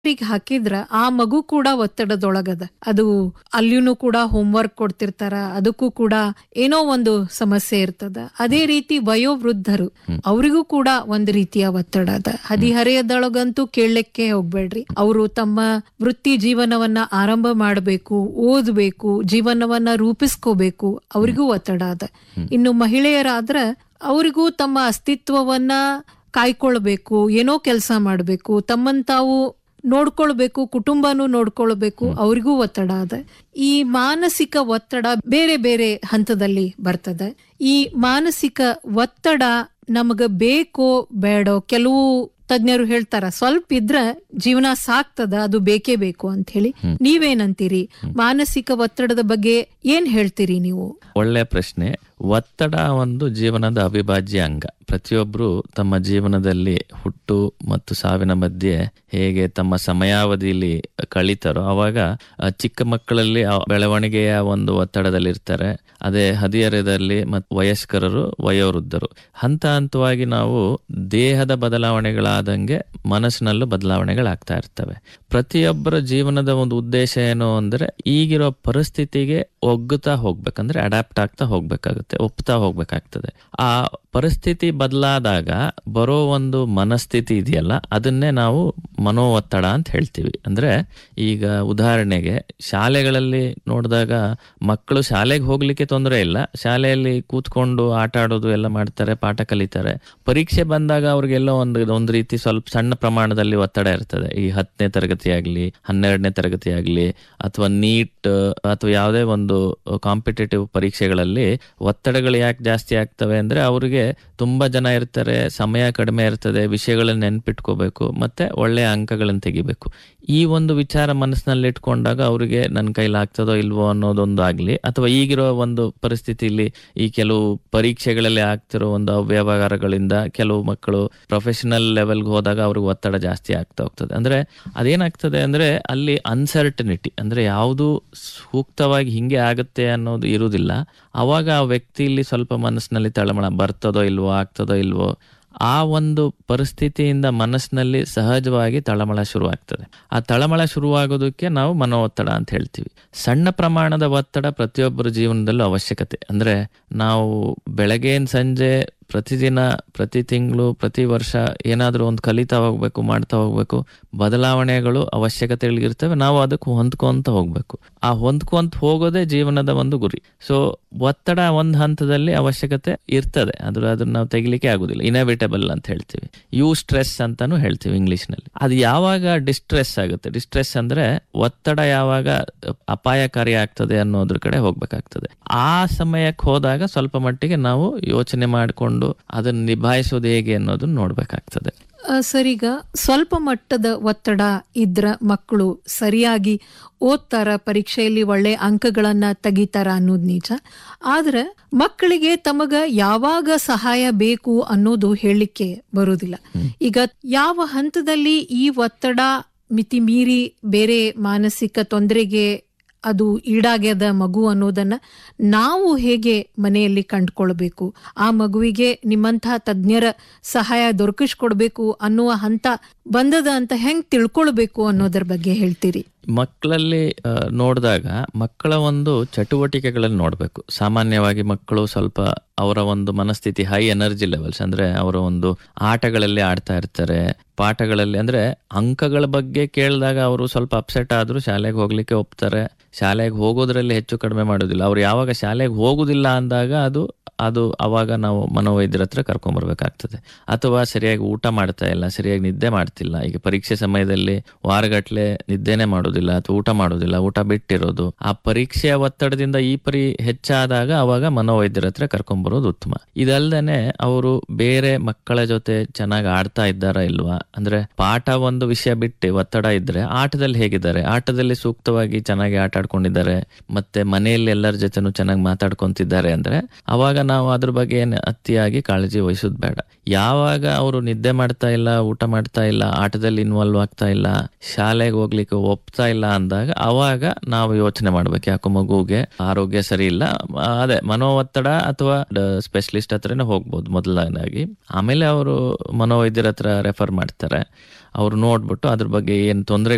ಗೆ ಹಾಕಿದ್ರ ಆ ಮಗು ಕೂಡ ಒತ್ತಡದೊಳಗದ ಅದು ಅಲ್ಲಿನೂ ಕೂಡ ಹೋಮ್ವರ್ಕ್ ಕೊಡ್ತಿರ್ತಾರ ಅದಕ್ಕೂ ಕೂಡ ಏನೋ ಒಂದು ಸಮಸ್ಯೆ ಇರ್ತದ ಅದೇ ರೀತಿ ವಯೋವೃದ್ಧರು ಅವರಿಗೂ ಕೂಡ ಒಂದ್ ರೀತಿಯ ಒತ್ತಡ ಅದ ಹದಿಹರೆಯದೊಳಗಂತೂ ಕೇಳಲಿಕ್ಕೆ ಹೋಗ್ಬೇಡ್ರಿ ಅವರು ತಮ್ಮ ವೃತ್ತಿ ಜೀವನವನ್ನ ಆರಂಭ ಮಾಡಬೇಕು ಓದ್ಬೇಕು ಜೀವನವನ್ನ ರೂಪಿಸ್ಕೋಬೇಕು ಅವರಿಗೂ ಒತ್ತಡ ಅದ ಇನ್ನು ಮಹಿಳೆಯರಾದ್ರ ಅವರಿಗೂ ತಮ್ಮ ಅಸ್ತಿತ್ವವನ್ನ ಕಾಯ್ಕೊಳ್ಬೇಕು ಏನೋ ಕೆಲಸ ಮಾಡ್ಬೇಕು ತಮ್ಮನ್ ತಾವು ನೋಡ್ಕೊಳ್ಬೇಕು ಕುಟುಂಬನೂ ನೋಡ್ಕೊಳ್ಬೇಕು ಅವರಿಗೂ ಒತ್ತಡ ಅದ ಈ ಮಾನಸಿಕ ಒತ್ತಡ ಬೇರೆ ಬೇರೆ ಹಂತದಲ್ಲಿ ಬರ್ತದೆ ಈ ಮಾನಸಿಕ ಒತ್ತಡ ನಮಗ ಬೇಕೋ ಬೇಡೋ ಕೆಲವು ತಜ್ಞರು ಹೇಳ್ತಾರ ಸ್ವಲ್ಪ ಇದ್ರ ಜೀವನ ಸಾಕ್ತದ ಅದು ಬೇಕೇ ಬೇಕು ಅಂತ ಹೇಳಿ ನೀವೇನಂತೀರಿ ಮಾನಸಿಕ ಒತ್ತಡದ ಬಗ್ಗೆ ಏನ್ ಹೇಳ್ತೀರಿ ನೀವು ಒಳ್ಳೆ ಪ್ರಶ್ನೆ ಒತ್ತಡ ಒಂದು ಜೀವನದ ಅವಿಭಾಜ್ಯ ಅಂಗ ಪ್ರತಿಯೊಬ್ಬರು ತಮ್ಮ ಜೀವನದಲ್ಲಿ ಹುಟ್ಟು ಮತ್ತು ಸಾವಿನ ಮಧ್ಯೆ ಹೇಗೆ ತಮ್ಮ ಸಮಯಾವಧಿಯಲ್ಲಿ ಕಳೀತಾರೋ ಅವಾಗ ಆ, ಚಿಕ್ಕ ಮಕ್ಕಳಲ್ಲಿ ಆ ಬೆಳವಣಿಗೆಯ ಒಂದು ಒತ್ತಡದಲ್ಲಿರ್ತಾರೆ ಅದೇ ಹದಿಹರೆಯದಲ್ಲಿ ಮತ್ತು ವಯಸ್ಕರರು ವಯೋವೃದ್ಧರು ಹಂತ ಹಂತವಾಗಿ ನಾವು ದೇಹದ ಬದಲಾವಣೆಗಳಾದಂಗೆ ಮನಸ್ಸಿನಲ್ಲೂ ಬದಲಾವಣೆಗಳಾಗ್ತಾ ಇರ್ತವೆ ಪ್ರತಿಯೊಬ್ಬರ ಜೀವನದ ಒಂದು ಉದ್ದೇಶ ಏನು ಅಂದ್ರೆ ಈಗಿರೋ ಪರಿಸ್ಥಿತಿಗೆ ಒಗ್ಗುತ್ತಾ ಹೋಗ್ಬೇಕಂದ್ರೆ ಅಡಾಪ್ಟ್ ಆಗ್ತಾ ಹೋಗ್ಬೇಕಾಗುತ್ತೆ ಒಪ್ತಾ ಹೋಗ್ಬೇಕಾಗ್ತದೆ ಆ ಪರಿಸ್ಥಿತಿ ಬದಲಾದಾಗ ಬರೋ ಒಂದು ಮನಸ್ಥಿತಿ ಇದೆಯಲ್ಲ ಅದನ್ನೇ ನಾವು ಮನೋ ಒತ್ತಡ ಅಂತ ಹೇಳ್ತೀವಿ ಅಂದ್ರೆ ಈಗ ಉದಾಹರಣೆಗೆ ಶಾಲೆಗಳಲ್ಲಿ ನೋಡಿದಾಗ ಮಕ್ಕಳು ಶಾಲೆಗೆ ಹೋಗ್ಲಿಕ್ಕೆ ತೊಂದರೆ ಇಲ್ಲ ಶಾಲೆಯಲ್ಲಿ ಕೂತ್ಕೊಂಡು ಆಟ ಆಡೋದು ಎಲ್ಲ ಮಾಡ್ತಾರೆ ಪಾಠ ಕಲಿತಾರೆ ಪರೀಕ್ಷೆ ಬಂದಾಗ ಅವ್ರಿಗೆಲ್ಲೋ ಒಂದು ಒಂದು ರೀತಿ ಸ್ವಲ್ಪ ಸಣ್ಣ ಪ್ರಮಾಣದಲ್ಲಿ ಒತ್ತಡ ಇರ್ತದೆ ಈ ಹತ್ತನೇ ತರಗತಿ ಆಗ್ಲಿ ಹನ್ನೆರಡನೇ ತರಗತಿ ಆಗ್ಲಿ ಅಥವಾ ನೀಟ್ ಅಥವಾ ಯಾವುದೇ ಒಂದು ಕಾಂಪಿಟೇಟಿವ್ ಪರೀಕ್ಷೆಗಳಲ್ಲಿ ಒತ್ತಡಗಳು ಯಾಕೆ ಜಾಸ್ತಿ ಆಗ್ತವೆ ಅಂದ್ರೆ ಅವರಿಗೆ ತುಂಬಾ ಜನ ಇರ್ತಾರೆ ಸಮಯ ಕಡಿಮೆ ಇರ್ತದೆ ವಿಷಯಗಳನ್ನ ನೆನ್ಪಿಟ್ಕೋಬೇಕು ಮತ್ತೆ ಒಳ್ಳೆಯ ಅಂಕಗಳನ್ನು ತೆಗಿಬೇಕು ಈ ಒಂದು ವಿಚಾರ ಮನಸ್ಸಿನಲ್ಲಿ ಇಟ್ಕೊಂಡಾಗ ಅವರಿಗೆ ನನ್ನ ಕೈಲಿ ಆಗ್ತದೋ ಇಲ್ವೋ ಅನ್ನೋದೊಂದು ಆಗ್ಲಿ ಅಥವಾ ಈಗಿರೋ ಒಂದು ಪರಿಸ್ಥಿತಿಯಲ್ಲಿ ಈ ಕೆಲವು ಪರೀಕ್ಷೆಗಳಲ್ಲಿ ಆಗ್ತಿರೋ ಒಂದು ಅವ್ಯವಹಾರಗಳಿಂದ ಕೆಲವು ಮಕ್ಕಳು ಪ್ರೊಫೆಷನಲ್ ಲೆವೆಲ್ಗೆ ಹೋದಾಗ ಅವ್ರಿಗೆ ಒತ್ತಡ ಜಾಸ್ತಿ ಆಗ್ತಾ ಹೋಗ್ತದೆ ಅಂದ್ರೆ ಅದೇನಾಗ್ತದೆ ಅಂದ್ರೆ ಅಲ್ಲಿ ಅನ್ಸರ್ಟನಿಟಿ ಅಂದ್ರೆ ಯಾವುದು ಸೂಕ್ತವಾಗಿ ಹಿಂಗೆ ಆಗುತ್ತೆ ಅನ್ನೋದು ಇರುವುದಿಲ್ಲ ಅವಾಗ ಆ ವ್ಯಕ್ತಿಯಲ್ಲಿ ಸ್ವಲ್ಪ ಮನಸ್ಸಿನಲ್ಲಿ ತಳಮಳ ಬರ್ತದೋ ಇಲ್ವೋ ಆಗ್ತದೋ ಇಲ್ವೋ ಆ ಒಂದು ಪರಿಸ್ಥಿತಿಯಿಂದ ಮನಸ್ಸಿನಲ್ಲಿ ಸಹಜವಾಗಿ ತಳಮಳ ಶುರುವಾಗ್ತದೆ ಆ ತಳಮಳ ಶುರುವಾಗೋದಕ್ಕೆ ನಾವು ಮನೋ ಒತ್ತಡ ಅಂತ ಹೇಳ್ತೀವಿ ಸಣ್ಣ ಪ್ರಮಾಣದ ಒತ್ತಡ ಪ್ರತಿಯೊಬ್ಬರ ಜೀವನದಲ್ಲೂ ಅವಶ್ಯಕತೆ ಅಂದ್ರೆ ನಾವು ಬೆಳಗ್ಗೆಯಿಂದ ಸಂಜೆ ಪ್ರತಿದಿನ ಪ್ರತಿ ತಿಂಗಳು ಪ್ರತಿ ವರ್ಷ ಏನಾದರೂ ಒಂದು ಕಲಿತಾ ಹೋಗ್ಬೇಕು ಮಾಡ್ತಾ ಹೋಗ್ಬೇಕು ಬದಲಾವಣೆಗಳು ಅವಶ್ಯಕತೆಗಳಿರ್ತವೆ ನಾವು ಅದಕ್ಕೆ ಹೊಂದ್ಕೊಂತ ಹೋಗ್ಬೇಕು ಆ ಹೊಂದ್ಕೊಂತ ಹೋಗೋದೇ ಜೀವನದ ಒಂದು ಗುರಿ ಸೊ ಒತ್ತಡ ಒಂದು ಹಂತದಲ್ಲಿ ಅವಶ್ಯಕತೆ ಇರ್ತದೆ ಅದ್ರ ಅದನ್ನ ನಾವು ತೆಗಿಲಿಕ್ಕೆ ಆಗುದಿಲ್ಲ ಇನವಿಟಬಲ್ ಅಂತ ಹೇಳ್ತೀವಿ ಯು ಸ್ಟ್ರೆಸ್ ಅಂತಾನು ಹೇಳ್ತೀವಿ ಇಂಗ್ಲಿಷ್ ನಲ್ಲಿ ಅದು ಯಾವಾಗ ಡಿಸ್ಟ್ರೆಸ್ ಆಗುತ್ತೆ ಡಿಸ್ಟ್ರೆಸ್ ಅಂದ್ರೆ ಒತ್ತಡ ಯಾವಾಗ ಅಪಾಯಕಾರಿ ಆಗ್ತದೆ ಅನ್ನೋದ್ರ ಕಡೆ ಹೋಗ್ಬೇಕಾಗ್ತದೆ ಆ ಸಮಯಕ್ಕೆ ಹೋದಾಗ ಸ್ವಲ್ಪ ಮಟ್ಟಿಗೆ ನಾವು ಯೋಚನೆ ಮಾಡಿಕೊಂಡು ಅದನ್ನ ನಿಭಾಯಿಸೋದು ಹೇಗೆ ಅನ್ನೋದನ್ನ ನೋಡ್ಬೇಕಾಗ್ತದೆ ಆ, ಸರೀಗ ಸ್ವಲ್ಪ ಮಟ್ಟದ ಒತ್ತಡ ಇದ್ರ ಮಕ್ಕಳು ಸರಿಯಾಗಿ ಓದ್ತಾರ ಪರೀಕ್ಷೆಯಲ್ಲಿ ಒಳ್ಳೆ ಅಂಕಗಳನ್ನ ತೆಗಿತಾರ ಅನ್ನೋದು ನಿಜ ಆದ್ರೆ ಮಕ್ಕಳಿಗೆ ತಮಗ ಯಾವಾಗ ಸಹಾಯ ಬೇಕು ಅನ್ನೋದು ಹೇಳಲಿಕ್ಕೆ ಬರುವುದಿಲ್ಲ ಈಗ ಯಾವ ಹಂತದಲ್ಲಿ ಈ ಒತ್ತಡ ಮಿತಿ ಮೀರಿ ಬೇರೆ ಮಾನಸಿಕ ತೊಂದರೆಗೆ ಅದು ಈಡಾಗ್ಯದ ಮಗು ಅನ್ನೋದನ್ನ ನಾವು ಹೇಗೆ ಮನೆಯಲ್ಲಿ ಕಂಡುಕೊಳ್ಬೇಕು ಆ ಮಗುವಿಗೆ ನಿಮ್ಮಂತಹ ತಜ್ಞರ ಸಹಾಯ ದೊರಕಿಸ್ಕೊಡ್ಬೇಕು ಅನ್ನುವ ಹಂತ ಬಂದದ ಅಂತ ಹೆಂಗ್ ತಿಳ್ಕೊಳ್ಬೇಕು ಅನ್ನೋದ್ರ ಬಗ್ಗೆ ಹೇಳ್ತೀರಿ ಮಕ್ಕಳಲ್ಲಿ ಆ, ನೋಡಿದಾಗ ಮಕ್ಕಳ ಒಂದು ಚಟುವಟಿಕೆಗಳನ್ನು ನೋಡಬೇಕು ಸಾಮಾನ್ಯವಾಗಿ ಮಕ್ಕಳು ಸ್ವಲ್ಪ ಅವರ ಒಂದು ಮನಸ್ಥಿತಿ ಹೈ ಎನರ್ಜಿ ಲೆವೆಲ್ಸ್ ಅಂದ್ರೆ ಅವರ ಒಂದು ಆಟಗಳಲ್ಲಿ ಆಡ್ತಾ ಇರ್ತಾರೆ ಪಾಠಗಳಲ್ಲಿ ಅಂದ್ರೆ ಅಂಕಗಳ ಬಗ್ಗೆ ಕೇಳಿದಾಗ ಅವರು ಸ್ವಲ್ಪ ಅಪ್ಸೆಟ್ ಆದ್ರೂ ಶಾಲೆಗೆ ಹೋಗ್ಲಿಕ್ಕೆ ಒಪ್ತಾರೆ ಶಾಲೆಗೆ ಹೋಗೋದ್ರಲ್ಲಿ ಹೆಚ್ಚು ಕಡಿಮೆ ಮಾಡೋದಿಲ್ಲ ಅವ್ರು ಯಾವಾಗ ಶಾಲೆಗೆ ಹೋಗುದಿಲ್ಲ ಅಂದಾಗ ಅದು ಅದು ಅವಾಗ ನಾವು ಮನೋವೈದ್ಯರ ಹತ್ರ ಕರ್ಕೊಂಬರ್ಬೇಕಾಗ್ತದೆ ಅಥವಾ ಸರಿಯಾಗಿ ಊಟ ಮಾಡ್ತಾ ಇಲ್ಲ ಸರಿಯಾಗಿ ನಿದ್ದೆ ಮಾಡ್ತಿಲ್ಲ ಈಗ ಪರೀಕ್ಷೆ ಸಮಯದಲ್ಲಿ ವಾರಗಟ್ಲೆ ನಿದ್ದೆನೆ ಮಾಡೋದಿಲ್ಲ ಅಥವಾ ಊಟ ಮಾಡೋದಿಲ್ಲ ಊಟ ಬಿಟ್ಟಿರೋದು ಆ ಪರೀಕ್ಷೆಯ ಒತ್ತಡದಿಂದ ಈ ಪರಿ ಹೆಚ್ಚಾದಾಗ ಅವಾಗ ಮನೋವೈದ್ಯರ ಹತ್ರ ಕರ್ಕೊಂಬರೋದು ಉತ್ತಮ ಇದಲ್ದೇನೆ ಅವರು ಬೇರೆ ಮಕ್ಕಳ ಜೊತೆ ಚೆನ್ನಾಗಿ ಆಡ್ತಾ ಇದ್ದಾರಾ ಇಲ್ವಾ ಅಂದ್ರೆ ಪಾಠ ಒಂದು ವಿಷಯ ಬಿಟ್ಟು ಒತ್ತಡ ಇದ್ರೆ ಆಟದಲ್ಲಿ ಹೇಗಿದ್ದಾರೆ ಆಟದಲ್ಲಿ ಸೂಕ್ತವಾಗಿ ಚೆನ್ನಾಗಿ ಆಟ ಆಡ್ಕೊಂಡಿದ್ದಾರೆ ಮತ್ತೆ ಮನೆಯಲ್ಲಿ ಎಲ್ಲರ ಜೊತೆನೂ ಚೆನ್ನಾಗಿ ಮಾತಾಡ್ಕೊಂತಿದ್ದಾರೆ ಅಂದ್ರೆ ಅವಾಗ ನಾವು ಅದ್ರ ಬಗ್ಗೆ ಏನು ಅತಿಯಾಗಿ ಕಾಳಜಿ ವಹಿಸೋದು ಬೇಡ ಯಾವಾಗ ಅವರು ನಿದ್ದೆ ಮಾಡ್ತಾ ಇಲ್ಲ ಊಟ ಮಾಡ್ತಾ ಇಲ್ಲ ಆಟದಲ್ಲಿ ಇನ್ವಾಲ್ವ್ ಆಗ್ತಾ ಇಲ್ಲ ಶಾಲೆಗೆ ಹೋಗ್ಲಿಕ್ಕೆ ಒಪ್ತಾ ಇಲ್ಲ ಅಂದಾಗ ಅವಾಗ ನಾವು ಯೋಚನೆ ಮಾಡ್ಬೇಕು ಯಾಕೋ ಮಗುಗೆ ಆರೋಗ್ಯ ಸರಿ ಇಲ್ಲ ಆ, ಅದೇ ಮನೋ ಒತ್ತಡ ಅಥವಾ ಸ್ಪೆಷಲಿಸ್ಟ್ ಹತ್ರನೇ ಹೋಗ್ಬೋದು ಮೊದಲನೇದಾಗಿ ಆಮೇಲೆ ಅವರು ಮನೋವೈದ್ಯರ ಹತ್ರ ರೆಫರ್ ಮಾಡ್ತಾರೆ ಅವ್ರು ನೋಡ್ಬಿಟ್ಟು ಅದ್ರ ಬಗ್ಗೆ ಏನ್ ತೊಂದರೆ